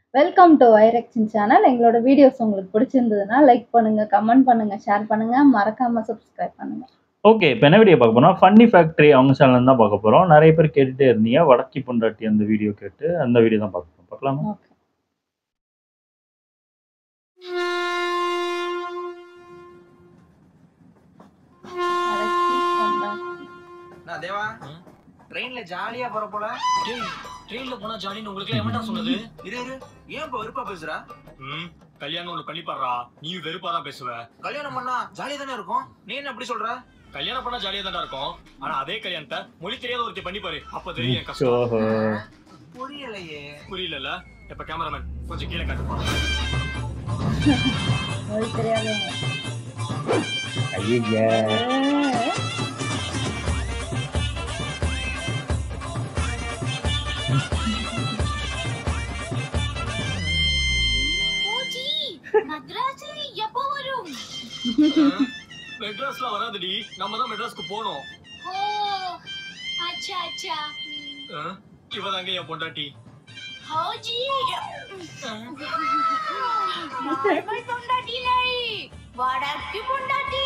Welcome to வைரக்ஷன் channel எங்களோட videos உங்களுக்கு பிடிச்சிருந்ததுன்னா லைக் பண்ணுங்க கமெண்ட் பண்ணுங்க ஷேர் பண்ணுங்க மறக்காம சப்ஸ்கிரைப் பண்ணுங்க ஓகே இப்போ என்ன வீடியோ பார்க்க போறோம் ஃபன்னி ஃபேக்ட்ரி அவங்க சேனல் தான் பார்க்க போறோம் நிறைய பேர் கேட்டுட்டே இருந்தீங்க வடக்கி பொண்டாட்டி அந்த வீடியோ கேட்டு அந்த வீடியோ தான் பார்க்க போறோம் பார்க்கலாமா ஓகே நான் தேவா ட்ரெயின்ல ஜாலியா போற போல டேய் ட்ரெயின்ல போனா ஜாலின்னு உங்களுக்கு எவன்டா சொன்னது இரு இரு ஏன் இப்ப வெறுப்பா பேசுற ம் கல்யாணம் ஒண்ணு பண்ணி பாடுறா நீ வெறுப்பா தான் பேசுவ கல்யாணம் பண்ணா ஜாலியா தானே இருக்கும் நீ என்ன அப்படி சொல்ற கல்யாணம் பண்ணா ஜாலியா தான்டா இருக்கும் ஆனா அதே கல்யாணத்தை மொழி தெரியாத ஒருத்தி பண்ணி பாரு அப்ப தெரியும் என் கஷ்டம் ஓஹோ புரியலையே புரியலல்ல இப்ப கேமராமேன் கொஞ்சம் கீழே காட்டுப்பா மொழி தெரியாதவங்க ஐயா பூஜி மദ്രാസ് எப்போ வரும் மெட்ராஸ்ல வராதடி நம்ம தான் மெட்ராஸ்க்கு போனோம் ஓ அச்சா அச்சா ம். இவதாங்க என் பொண்டாட்டி ஹோஜி நார்மல் பொண்டாட்டி இல்லை வடக்கு பொண்டாட்டி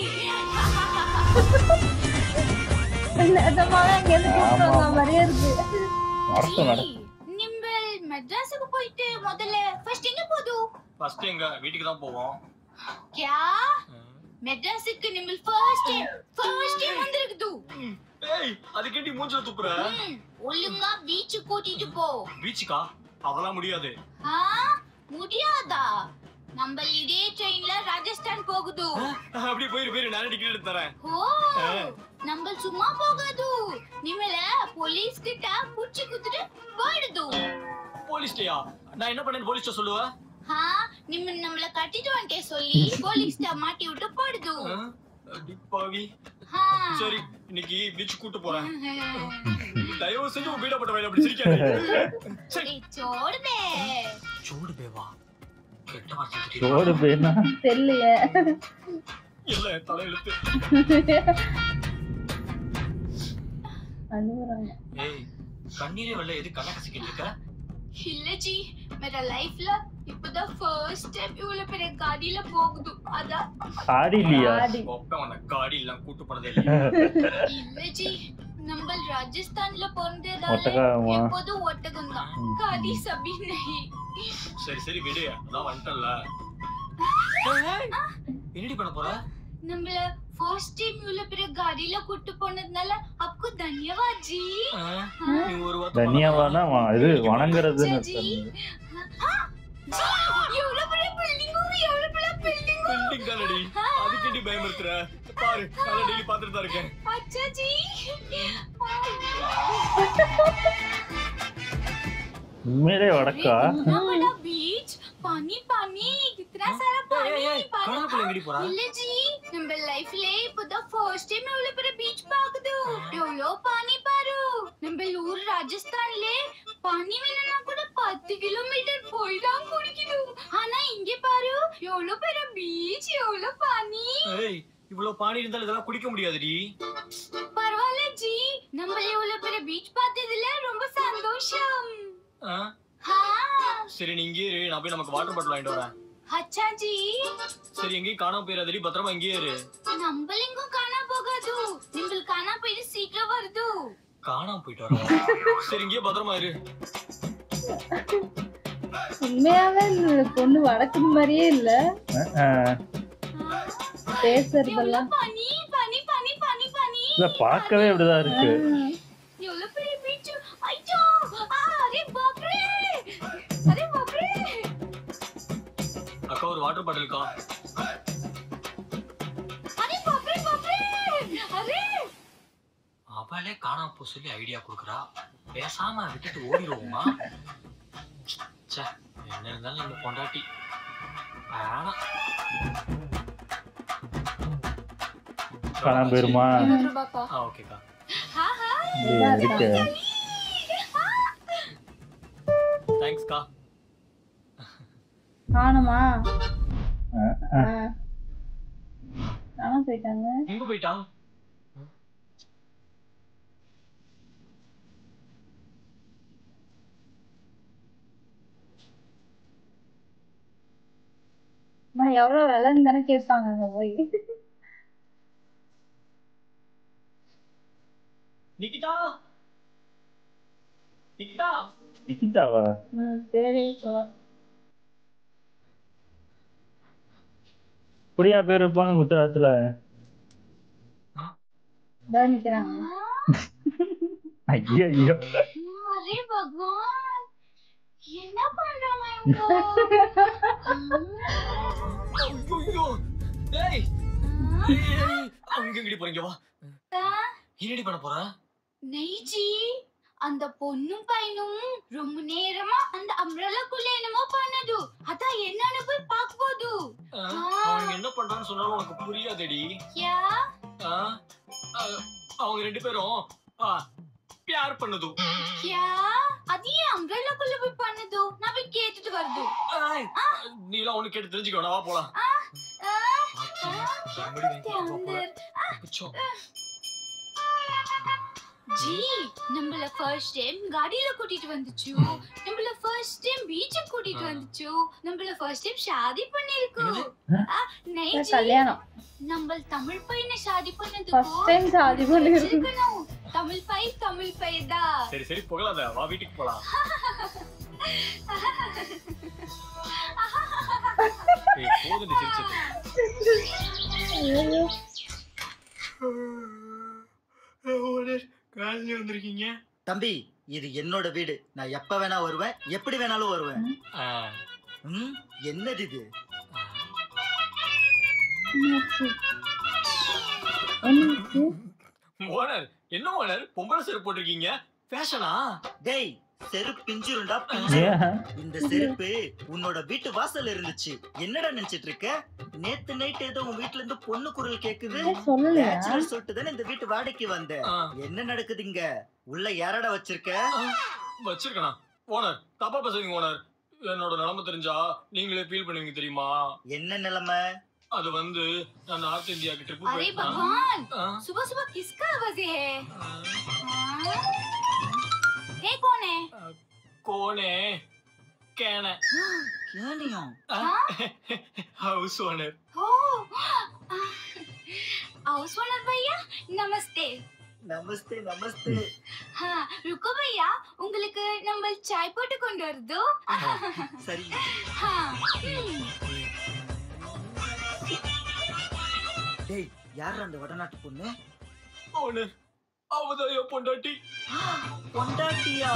நிஜமாவே இங்க இருந்து கூப்பிட்டு வந்த மாதிரியே இருக்கு நடக்கும் நட ஜி, நிம்பல் மெட்ராஸுக்கு போயிட்டு முதல்ல ஃபர்ஸ்ட் எங்க போதும் ஃபர்ஸ்ட் எங்க வீட்டுக்கு தான் போவோம் கியா மெட்ராஸுக்கு நிம்பல் ஃபர்ஸ்ட் ஃபர்ஸ்ட் வந்திருக்குது ஏய் அதுக்கேண்டி மூஞ்சில துப்புற ம், ஒழுங்கா பீச் கூட்டிட்டு போ பீச்சுக்கா அதெல்லாம் முடியாது ஆ முடியாதா நம்ம இதே ட்ரெயின்ல ராஜஸ்தான் போகுது அப்படியே போயிரு போயிரு நான் டிக்கெட் எடுத்து தரேன் ஓ நம்ம சும்மா போகாது நிம்மல போலீஸ் கிட்ட புடிச்சு குத்துட்டு போயிடுது போலீஸ்டயா நான் என்ன பண்ணேன்னு போலீஸ்ட சொல்லுவ ஆ நிம்ம நம்மள கட்டிட்டு வந்துட்டே சொல்லி போலீஸ்ட மாட்டி விட்டு போயிடுது அடிப்பாவி ஆ. சரி இன்னைக்கு பீச் கூட்டு போறேன் தயவு செஞ்சு உன் வீடப்பட்ட வயல அப்படி சிரிக்காத சரி ஏய், சோடுதே சூடு பேவா கெட்ட வார்த்தை சோடு பேனா தெரியலையே இல்ல தலையெழுத்து அழுகுறாங்க ஏய் கண்ணீரே வெள்ள எது கண்ண கசிக்கிட்டு இருக்க இல்ல ஜி மேரா லைஃப்ல இப்பதான் ஃபர்ஸ்ட் டைம் இவ்வளவு பெரிய காடியில போகுது அதான் ஆடி இல்லையா ஆடி ஒப்ப உன்னை காடி எல்லாம் கூட்டு போனதே இல்ல இல்ல ஜி நம்ம ராஜஸ்தான்ல பிறந்ததால ஒட்டகமா எப்போதும் ஒட்டகம் தான் ம். காடி சபி நஹி சரி சரி விடு அதான் வந்துட்டல என்னடி பண்ண போற நம்மள ஃபர்ஸ்ட் டைம் இவ்வளவு பெரிய காடியில கூட்டு போனதுனால आपको धन्यवाद जी ஆ, நீ ஒரு வார்த்தை தனியாவானா வா- இது வணங்குறதுன்னு ஜி அர்த்தம். ஆ, ஜி எவ்வளவு பெரிய பில்டிங் எவ்வளவு பெரிய பில்டிங் பில்டிங் தானடி அதுக்கேண்டி பயமுறுத்துற பாரு நான் டெய்லி பாத்துட்டு தான் இருக்கேன் अच्छा जी உண்மையிலே வடக்கா इतना बड़ा बीच पानी पानी कितना सारा पानी पानी கடலுக்குள்ள எங்கடி போறா இல்ல ஜி நம்ம லைஃப்ல இப்பதான் ஃபர்ஸ்ட் டைம் எவ்வளவு பெரிய பீச் பாக்குது எவ்வளோ பானி பாரு நம்ம ஊர் ராஜஸ்தான்ல பானி வேணும்னா கூட பத்து கிலோமீட்டர் போய் தான் குடிக்குது ஆனா இங்க பாரு எவ்வளவு பெரிய பீச் எவ்வளவு பானி ஏய் இவ்வளவு பானி இருந்தாலும் இதெல்லாம் குடிக்க முடியாதுடி பரவாயில்ல ஜி நம்ம எவ்வளவு பெரிய பீச் பார்த்ததுல ரொம்ப சந்தோஷம் ஆ, ஹா சரி நீ இங்கே இரு நான் போய் நமக்கு வாட்டர் பாட்டில் வாங்கிட்டு வரேன் அச்சா ஜி சரி எங்கேயும் காணாம போயிடாதடி பத்திரமா இங்கே இரு நம்மளிங்கும் காணா போகாது நீங்கள் காணா போயிட்டு சீக்கிரம் வருது காணாம போயிட்டு வரேன் சரி இங்கேயே பத்திரமா இரு உண்மையாவே இந்த பொண்ணு வடக்கு மாதிரியே இல்ல ஆஹ், பேசுறதெல்லாம் பனி பனி பனி பனி பனி இல்ல பார்க்கவே அப்படிதான் இருக்கு எவ்வளவு பெரிய பீச் ஐயோ ஆ, அரே பாப்ரே அரே பாப்ரே அக்கா ஒரு வாட்டர் பாட்டில்க்கா அரே பாப்ரே பாப்ரே அரே அவளே காணாம போ சொல்லி ஐடியா கொடுக்குறா பேசாம விட்டுட்டு ஓடிடுவோமா ச்சே என்ன இருந்தாலும் நம்ம பொண்டாட்டி வேணாம் காணாம போயிருமா ஆ ஓகேக்கா ஹா ஹா இது இருக்கு தேங்க்ஸ்க்கா காணுமா ஆஹ், ஆஹ். காணாம போயிட்டாங்க எங்க போயிட்டான் எவ்வளவு விலைன்னு தானே கேட்பாங்க அங்க போய் நிக்கிதா நிக்கிதா நிக்கிதாவா ம், சரி சொல்லலாம். இப்படியா பேர் இருப்பாங்க குஜராத்தில் இதோ நிக்கிறாங்க ஐயோ ஐயோ அரே பகவான் என்ன பண்றாங்க இவங்க ஐயோ டேய் ஏய், அங்க எங்கடி போறீங்க வா என்னடி பண்ண போற நெய்ஜி அந்த பொண்ணும் பையனும் ரொம்ப நேரமா அந்த அம்ரலாக்குள்ள என்னமோ பண்ணது அதான் என்னன்னு போய் பாக்கும்போது ஆ, அவனுங்க என்ன பண்றான்னு சொன்னாலும் உனக்கு புரியாதடி யா ஆ, ஆ, அவங்க ரெண்டு பேரும் ஆ, பியார் பண்ணுது யா அது ஏன் அம்ரலாக்குள்ள போய் பண்ணது நான் போய் கேட்டுட்டு வருது ஏய், நீ எல்லாம் ஒண்ணு கேட்டு தெரிஞ்சுக்கோ நான் வா போலாம் ஆ, ஆ, மறுபடி வாங்கி அந்த கொடுக்க போறேன். அச்சோ. ஜி நம்மள ஃபர்ஸ்ட் டைம் காடியில கூட்டிட்டு வந்துச்சு நம்மள ஃபர்ஸ்ட் டைம் பீச்சுக்கு கூட்டிட்டு ஆ. வந்துச்சு நம்மள ஃபர்ஸ்ட் டைம் ஷாதி பண்ணிருக்கு என்னது? நை ஜி கல்யாணம் நம்ம தமிழ் பையனை ஷாதி ஃபர்ஸ்ட் பண்ணதுக்கு டைம் சாதி பண்ணிருக்கு வச்சிருக்கணும். தமிழ் பை தமிழ் பையதா சரி சரி புகழாத வா வீட்டுக்கு போலாம் ஏய், போதும் நீ சிரிச்சது காலையில வந்திருக்கீங்க தம்பி இது என்னோட வீடு நான் எப்ப வேணா வருவேன் எப்படி வேணாலும் வருவேன் ஆ, ம், என்னது இது ஆ. என்னாச்சு? என்னாச்சு? ஓனர் என்ன ஓனர் பொம்பளை செருப்பு போட்டிருக்கீங்க ஃபேஷனா டேய் செருப்பு பிஞ்சிருண்டா பிஞ்சு ஏன் இந்த செருப்பு உன்னோட வீட்டு வாசல்ல இருந்துச்சு என்னடா நினைச்சிட்டு இருக்க நேத்து நைட் ஏதோ உன் வீட்ல இருந்து பொண்ணு குரல் கேக்குது ஏன் சொல்லலையா பேச்சுலர் சொல்லிட்டு தானே இந்த வீட்டு வாடகைக்கு வந்த ஆ, என்ன நடக்குது இங்க உள்ள யாரடா வச்சிருக்க வச்சிருக்கனா ஓனர் தப்பா பேசுறீங்க ஓனர் என்னோட நிலைமை தெரிஞ்சா நீங்களே ஃபீல் பண்ணுவீங்க தெரியுமா என்ன நிலைமை அது வந்து நான் நார்த் இந்தியாக்கு ட்ரிப் अरे போயிருந்தேன் भगवान ஆ, सुबह सुबह किसका आवाज है ஆ, हाँ? ये कौन है கோனே கேன கேனியம் ஹவுஸ் ஓனர் ओ हाउस ओनर भैया नमस्ते நமஸ்தே நமஸ்தே हाँ रुको भैया உங்களுக்கு நம்ம சாய் போட்டு கொண்டு வருது சரி हाँ हम्म, டேய் யார் அந்த வடநாட்டு பொண்ணு ஓனர் அவதான் என் பொண்டாட்டி பொண்டாட்டியா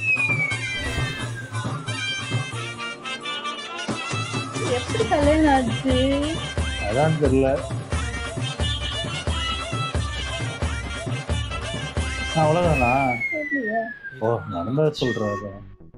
எப்படி கல்யாணம் ஆச்சு அதான் தெரியல அவ்வளோதானா தெரியலையே. ஓ நடந்ததை சொல்றாரு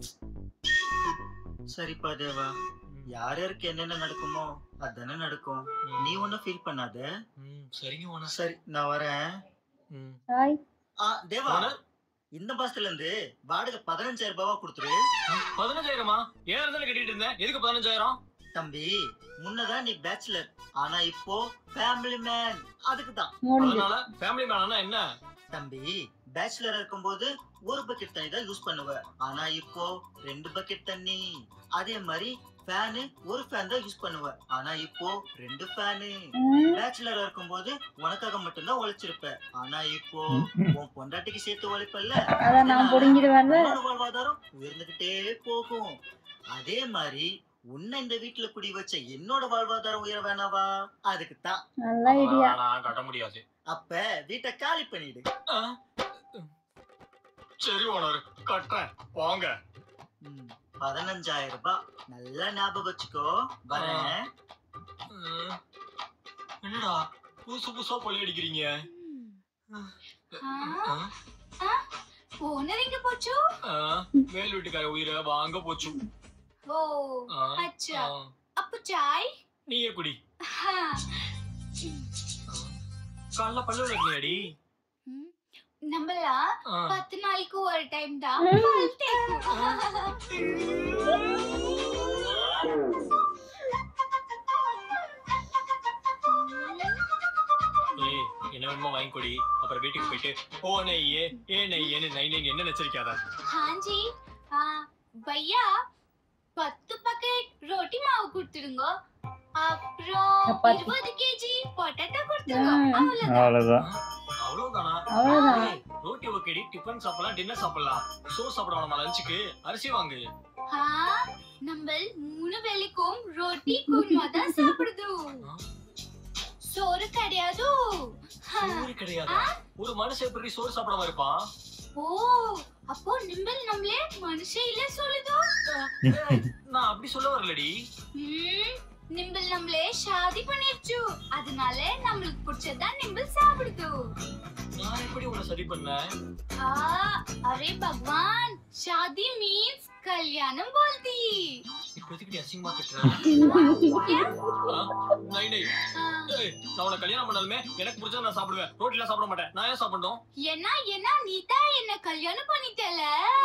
சரிப்பா தேவா யார் யாருக்கு என்னென்ன நடக்குமோ அதானே நடக்கும் நீ ஒன்னும் ஃபீல் பண்ணாத ம், சரிங்க ஓனர் சரி நான் வரேன் ம். ஹாய் ஆ தேவா ஓனர் இந்த மாசத்துல இருந்து வாடகை பதினஞ்சாயிரம் ரூபாவா கொடுத்துரு பதினஞ்சாயிரமா ஏழாயிரம் தானே கட்டிட்டு இருந்தேன் எதுக்கு பதினஞ்சாயிரம் தம்பி முன்னதான் நீ பேச்சுலர் ஆனா இப்போ ஃபேமிலி மேன் அதுக்கு தான் முடிஞ்சு அதனால ஃபேமிலி மேனா என்ன தம்பி பேச்சுலர் இருக்கும்போது ஒரு பக்கெட் தண்ணி தான் யூஸ் பண்ணுவ ஆனா இப்போ ரெண்டு பக்கெட் தண்ணி அதே மாதிரி ஃபேனு ஒரு ஃபேன் தான் யூஸ் பண்ணுவ ஆனா இப்போ ரெண்டு ஃபேனு பேச்சுலரா இருக்கும்போது உனக்காக மட்டும்தான் உழைச்சிருப்ப ஆனா இப்போ உன் பொண்டாட்டிக்கு சேர்த்து உழைப்பல்ல அத நான் புடுங்கிடுவேன்ல உன்னோட வாழ்வாதாரம் உயர்ந்துகிட்டே போகும் அதே மாதிரி உன்னை இந்த வீட்டுல குடி வச்ச என்னோட வாழ்வாதாரம் உயர வேணாவா அதுக்கு தான் நல்ல ஐடியா நான் கட்ட முடியாது அப்ப வீட்டை காலி பண்ணிடு ஆ? சரி ஓனர் கட்டுறேன் வாங்க ம், பதினஞ்சாயிரம் ரூபாய் நல்லா ஞாபகம் வச்சுக்கோ வரேன் ம். என்னடா புதுசு புதுசா பொலி அடிக்கிறீங்க हाँ? ஆ? ஓனர் எங்க போச்சு ஆ, மேல் வீட்டுக்கார உயிரை வாங்க போச்சு ஓ ஆ, अच्छा ஆ. அப்ப சாய் நீயே குடி हाँ காலைல பல்லு விளக்குனியாடி ம், நம்மள ஆ. பத்து நாளைக்கு ஒரு டைம் தான் ம். பல் தேய்க்கும். ஏய் என்ன வேணுமோ வாங்கி கொடி அப்புறம் வீட்டுக்கு போயிட்டு ஓ நெய்யே ஏ நெய்யேன்னு நை நெய் என்ன நச்சரிக்காத हाँ जी ஆ, பையா பத்து பக்கெட் ரோட்டி மாவு கொடுத்துடுங்க அப்புறம் சப்பாத்தி. இருபது கேஜி பொட்டேட்டோ கொடுத்துருங்க ம். அவ்வளவுதான் அவ்வளவுதான் அவ்வளவுதானா அவ்வளவுதான் ஏய், ரோட்டி ஓகேடி டிஃபன் சாப்பிடலாம் டின்னர் சாப்பிடலாம் சோறு சாப்பிட வேணாமா லஞ்சுக்கு அரிசி வாங்கு ஆ, நம்ம மூணு வேளைக்கும் ரொட்டி குருமா தான் சாப்பிடுது சோறு கிடையாது ஆ, சோறு கிடையாது ஒரு மனுஷன் எப்படி சோறு சாப்பிடாம இருப்பான் ஓ அப்போ நிம்பல் நம்மளே மனுஷன் இல்ல சொல்லுதோ நான் அப்படி சொல்ல வரலடி ம், நிம்பல் நம்மளே ஷாதி பண்ணிருச்சு அதனால நம்மளுக்கு பிடிச்சதான் நிம்பல் சாப்பிடுது நான் எப்படி உன்னை சரி பண்ணேன் आ, अरे भगवान शादी मीन्स कल्याणम बोलती இப்போதைக்கு நீ அசிங்கமா திட்டுற क्या ஆ? நை நை आ, ஏய், நான் உன்னை கல்யாணம் பண்ணாலுமே எனக்கு பிடிச்சத நான் சாப்பிடுவேன் ரோட்டிலாம் சாப்பிட மாட்டேன் நான் ஏன் சாப்பிடணும் என்ன என்ன நீதா என்ன கல்யாணம் பண்ணிட்டல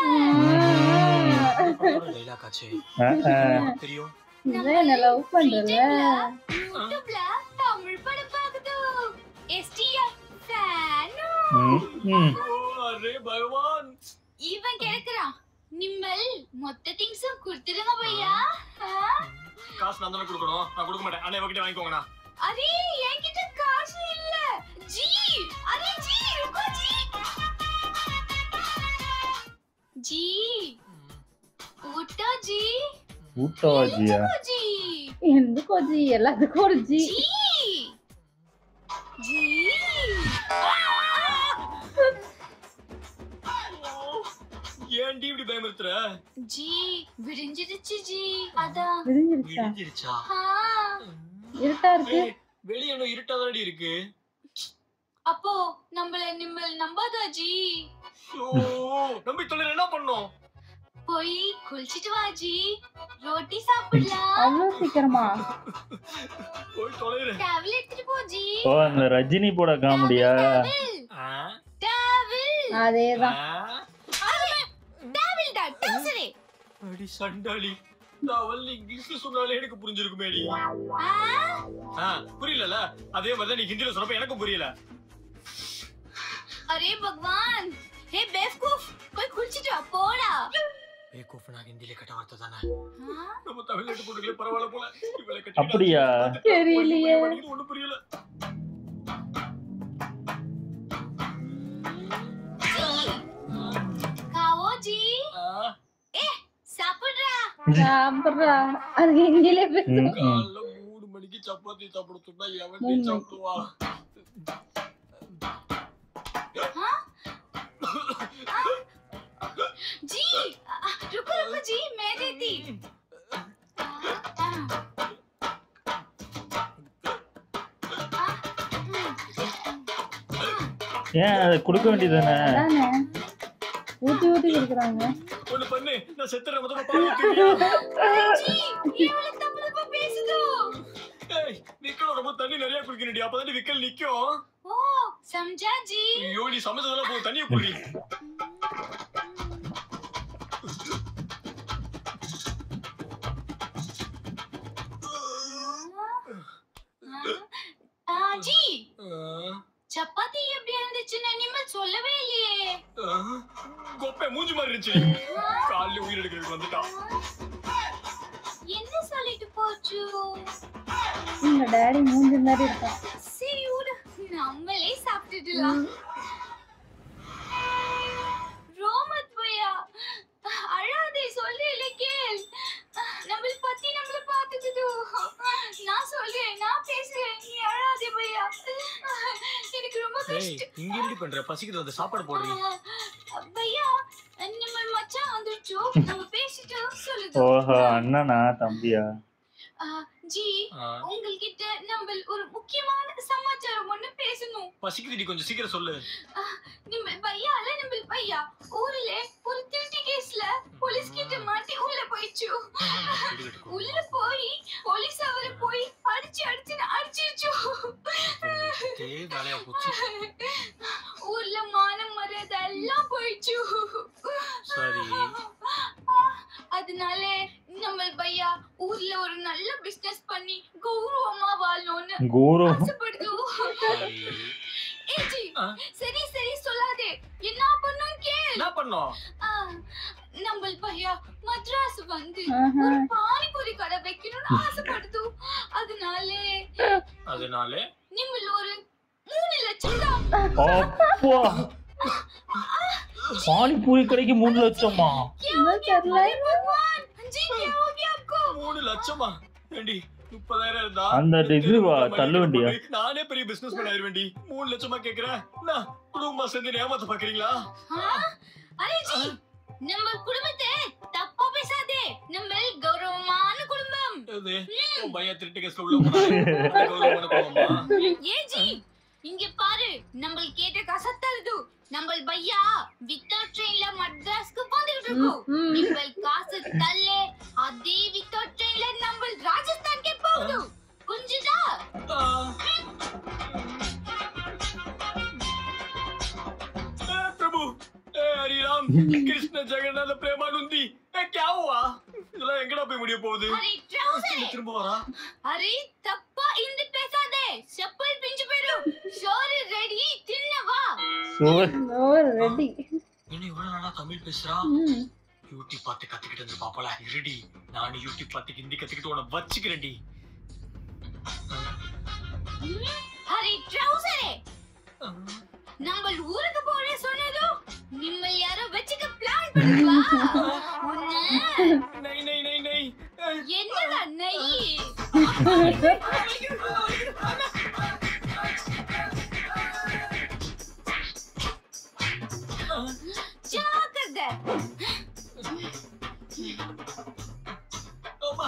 லைலா காச்சே அஹ், அஹ். தெரியும் இதான் என்ன லவ் பண்றல யூடியூப்ல தமிழ் படம் பாக்குது எஸ்டிஎஃப் ஃபேன் ம், ம். ஓ அரே பகவான் இவன் கேக்குறான் நிம்மல் மொத்த திங்ஸும் கொடுத்துருங்க பையா ஆ? காசு நான் தானே கொடுக்கணும் நான் கொடுக்க மாட்டேன் அண்ணா இவகிட்ட வாங்கிக்கோங்கண்ணா அரே என்கிட்ட காசு இல்ல ஜி அரே ஜி ருக்கோ ஜி ஜி ಊಟ ಜಿ ஊட்டவாஜியா ಜಿ ఎందుకో జీ எல்லாத்துக்கும் ஒரு ஜி ಜಿ ಜಿ ஏன்டி இப்படி பயமுறுத்துற ಜಿ விடிஞ்சிருச்சு ஜி அதான் விரிஞ்சிருச்சா விடிஞ்சிருச்சா ஆ, இருட்டா இருக்கு ஏய், வெளிய இன்னும் இருட்டாதானடி இருக்கு அப்போ நம்மள நிம்மல் நம்பாதா ஜி ஓ நம்பி தொழில் என்ன பண்ணோம் போய் குளிச்சிட்டு வா ஜி ரோட்டி சாப்பிடலாம் அவ்வளவு சீக்கிரமா போய் தொலைறேன் டேவல் எடுத்துட்டு போ ஜி ஓ அந்த ரஜினி போட காமெடியா டேவல் அதேதான் டேவல் டா டவுசரே அடி சண்டாளி நான் வந்து இங்கிலீஷ்ல சொன்னாலே எனக்கு புரிஞ்சிருக்குமேடி ஆ ஆ, புரியலல அதே மாதிரி நீ ஹிந்தில சொன்னப்ப எனக்கும் புரியல अरे भगवान हे बेवकूफ कोई कुलचिட்டு வா போடா பேகூஃப் நான் ஹிந்தில கட்ட வார்த்தை தானே ஆ? நம்ம தமிழ் நாட்டு பொண்ணுங்களே பரவாயில்ல போல இவளை கட்டி அப்படியா? தெரியலையே. ஒண்ணும் புரியல காவோ ஜி ஆ, சாப்பிடுறா சாப்பிடுறா அது ஹிந்திலே பேசு ம், ம். காலைல மூணு மணிக்கு சப்பாத்தி சாப்பிட சொன்னா எவன் மூணு. சாப்பிடுவா जी आ, रुको रुको जी मैं देती आ, आ, आ, ஏன் அதை கொடுக்க வேண்டியதானே அதானே ஊத்தி ஊத்தி கொடுக்குறாங்க ஒண்ணு பண்ணு நான் செத்துற முதல்ல பால் ஊத்துறியா? जी ये वाला तबला பேசுதோ ஏய் விக்கல் ரொம்ப தண்ணி நிறைய குடிக்கணும்டி அப்பதான் விக்கல் நிக்கும் ஓ समझा जी ஐயோ நீ சமைச்சதெல்லாம் போ தண்ணியை குடி ஆ ஜி சப்பாத்தி எப்படி இருந்துச்சுன்னு நிம்மல் சொல்லவே இல்லையே கொப்பை மூஞ்சி மாதிரி இருந்துச்சு காலைல உயிர் எடுக்கிறதுக்கு வந்துட்டான் என்ன சொல்லிட்டு போச்சு உங்க டேடி மூஞ்சி மாதிரி இருக்கான் சரி விடு நம்மளே சாப்பிட்டுடலாம் ரோமத் பையா அழாதே சொல்றேன் கேள் நம்மள பத்தி நம்மள பாத்துக்குது நான் சொல்றேன் நான் பேசுறேன் நீ அழாதே பையா எனக்கு ரொம்ப கஷ்டம் இங்க எப்படி பண்ற பசிக்குது அந்த சாப்பாடு போடுறீ பையா நம்ம மச்சான் வந்துருச்சு நம்ம பேசிட்டு சொல்லுது ஓஹோ அண்ணனா தம்பியா ஆ, ஜி உங்ககிட்ட நம்ம ஒரு முக்கியமான சமாச்சாரம் ஒண்ணு பேசணும் பசிக்குதுடி கொஞ்சம் சீக்கிரம் சொல்லு நம்ம பையால நம்ம பையா ஊர்ல ஒரு திருட்டு கேஸ்ல போலீஸ் கிட்ட மாட்டி உள்ள போயிடுச்சு உள்ள போய் போலீஸ் அவரை போய் அடிச்சு அடிச்சு அடிச்சிருச்சு வேலையா போச்சு ஊர்ல மானம் மரியாதை எல்லாம் போயிடுச்சு சரி அதனால நம்ம பையா ஊர்ல ஒரு நல்ல பிசினஸ் பண்ணி கௌரவமா வாழணும்னு கௌரவம் ஆசைப்படுது சரி ஏய் ஜி, ஆ? சரி சரி சொல்லாதே என்ன பண்ணும் கேள் என்ன பண்ணோம் ஆ, நம்ம பையா மദ്രാസ് வந்து ஆஹா. ஒரு பானிபூரி கடை வைக்கணும்னு ஆசைப்படுது அதனால அதனால நிம்மல் ஒரு மூணு லட்சம் தான் அப்பா பானிபூரி கடைக்கு மூணு லட்சமா இன்னும் தெரியல भगवान जी क्या हो गया आपको மூணு லட்சமா ஏண்டி முப்பதாயிரம் இருந்தா அந்த இது வா, தள்ளு வண்டியா? நானே பெரிய பிசினஸ் மேன் ஆயிருவேண்டி மூணு லட்சமா கேக்குறேன் நான் குடும்பமா சேர்ந்து ஏமாத்த பாக்குறீங்களா हाँ? अरे जी நம்ம குடும்பத்தை தப்பா பேசாதே நம்ம கௌரவமான குடும்பம் அது உன் பையன் திருட்டு கேஸ்ல உள்ள போனானே, அந்த கௌரவமான குடும்பமா? ஏ ஜி இங்க பாரு நம்ம கேட்ட கசத்தல்து நம்ம பையா வித்தவுட் ட்ரெயின்ல மദ്രാஸ்க்கு வந்துட்டு இருக்கோம் ம். நம்ம காசு தள்ளே அதே வித்தவுட் ட்ரெயின்ல நம்ம ராஜஸ்தான்க்கு போகுது புரிஞ்சுதா ஆ. ए, प्रभु ए हरि राम कृष्ण जगन्नाथ प्रेमानंदी ए क्या हुआ இதெல்லாம் எங்கடா போய் முடிய போகுது அரே ட்ரவுசர் திரும்ப வரா அரே தப்பா இந்த பேசாதே செப்பல் பிஞ்சு போயிடும் சோறு ரெடி தின்ன வா சுவர் ஓ ரெடி என்ன இவ்வளவு நாளா தமிழ் பேசுறா ம் யூடியூப் பார்த்து கத்துக்கிட்டு வந்து பாப்பல இருடி நானும் யூடியூப் பார்த்து ஹிந்தி கத்துக்கிட்டு உன வச்சுக்கிறேன்டி அரே ட்ரவுசரே நம்ம ஊருக்கு போற சொன்னதோ நிம்ம யாரோ வச்சுக்க பிளான் பண்ணுவா உன்ன நை நை நை நை என்னடா நை ஜாக்கிரதை ஆமா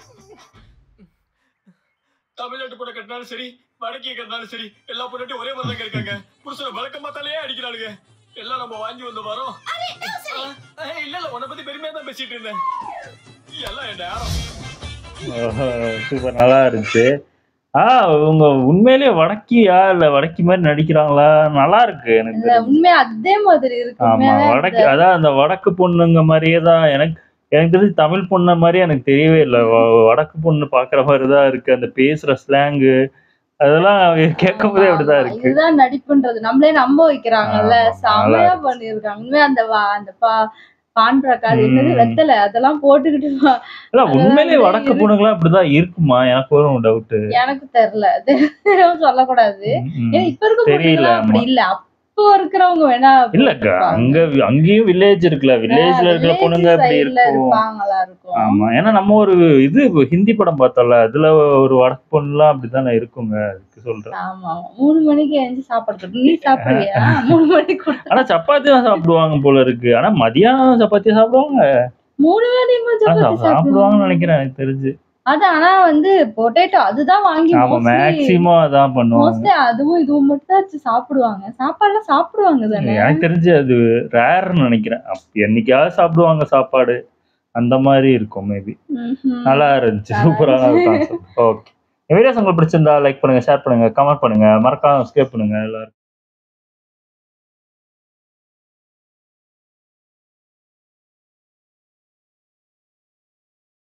தமிழ்நாட்டு பொண்ணை கட்டினாலும் சரி வடக்கே கட்டினாலும் சரி எல்லா பொண்ணாட்டும் ஒரே மாதிரி இருக்காங்க புருஷனை வழக்கம் பார்த்தாலே அடிக்கிறாளுங்க எல்லாம் நம்ம வாங்கி வந்து வரோம் ஆ, ஏய், இல்ல இல்ல உன்னை பத்தி பெருமையா தான் பேசிட்டு இருந்தேன் எல்லாம் என் நேரம் சூப்பர் நல்லா இருந்துச்சு ஆ உங்க உண்மையிலேயே வடக்கியா இல்ல வடக்கி மாதிரி நடிக்கிறாங்களா நல்லா இருக்கு எனக்கு இல்ல உண்மையா அதே மாதிரி இருக்கு ஆமா உண்மையாவே வடக்கு அதான் அந்த வடக்கு பொண்ணுங்க மாதிரியே தான் எனக்கு எனக்கு தெரிஞ்சு தமிழ் பொண்ணு மாதிரி எனக்கு தெரியவே இல்லை வடக்கு பொண்ணு பாக்குற மாதிரி தான் இருக்கு அந்த பேசுற ஸ்லாங்கு அதெல்லாம் கேட்கும் போதே அப்படிதான் ஆமா, இருக்கு இதுதான் நடிப்புன்றது நம்மளே நம்ப வைக்கிறாங்கல்ல ஆமா, நல்லா செமையா இருந்துச்சு. பண்ணிருக்காங்க உண்மையா அந்த வா- அந்த பா பான் பிரக்காது என்னது ம். வெத்தலை அதெல்லாம் போட்டுக்கிட்டு வா- இல்ல உண்மையிலேயே அதான் வடக்கு இருக்கு. பொண்ணுங்களாம் அப்படிதான் இருக்குமா எனக்கு வரும் டவுட் எனக்கு தெரியல தெரியாம சொல்லக்கூடாது ஏன்னா இப்ப இருக்க தெரியல, பொண்ணுங்களாம் அப்படி இல்ல அப்போ இருக்கிறவங்க வேணா அப்படி இல்லக்கா இருப்பாங்க. அங்க அங்கேயும் வில்லேஜ் இருக்குல்ல வில்லேஜ்ல இருக்கிற village பொண்ணுங்க அப்படி side ல இருக்கும் இருப்பாங்களா இருக்கும் ஆமா ஏன்னா நம்ம ஒரு இது ஹிந்தி படம் பார்த்தோம்ல அதுல ஒரு வடக்கு பொண்ணுலாம் அப்படித்தானே இருக்குங்க அதுக்கு சொல்றேன் ஆமா ஆமா. மூணு மணிக்கு எழுந்து சாப்பாடு கட்டணும் நீ சாப்பிடுவியா மூணு மணிக்கு கொடுத்தா- ஆனா சப்பாத்தி தான் சாப்பிடுவாங்க போல இருக்கு ஆனா மதியானம் சப்பாத்தி சாப்பிடுவாங்க மூணு மணிக்கு ஆனா சப்பாத்தி சாப்பிடுவாங்கன்னு சாப்பிடுவாங்க நினைக்கிறேன் எனக்கு தெரிஞ்சு அது ஆனா வந்து பொட்டேட்டோ அதுதான் வாங்கி ஆமா மேக்சிமம் அதான் பண்ணுவாங்க மோஸ்ட்லி அதுவும் இதுவும் மட்டும் தான் வச்சு சாப்பிடுவாங்க சாப்பாடுலாம் சாப்பிடுவாங்க தானே எனக்கு தெரிஞ்சு அது ரேர்னு நினைக்கிறேன் அப்ப என்னைக்காவது சாப்பிடுவாங்க சாப்பாடு அந்த மாதிரி இருக்கும் மேபி ம்ஹும். நல்லா இருந்துச்சு நல்லா சூப்பரான கான்செப்ட் ஓகே வீடியோஸ் உங்களுக்கு பிடிச்சிருந்தா லைக் பண்ணுங்க ஷேர் பண்ணுங்க கமெண்ட் பண்ணுங்க மறக்காம ஸ்கேப் பண்ணுங்க எல்லாரும்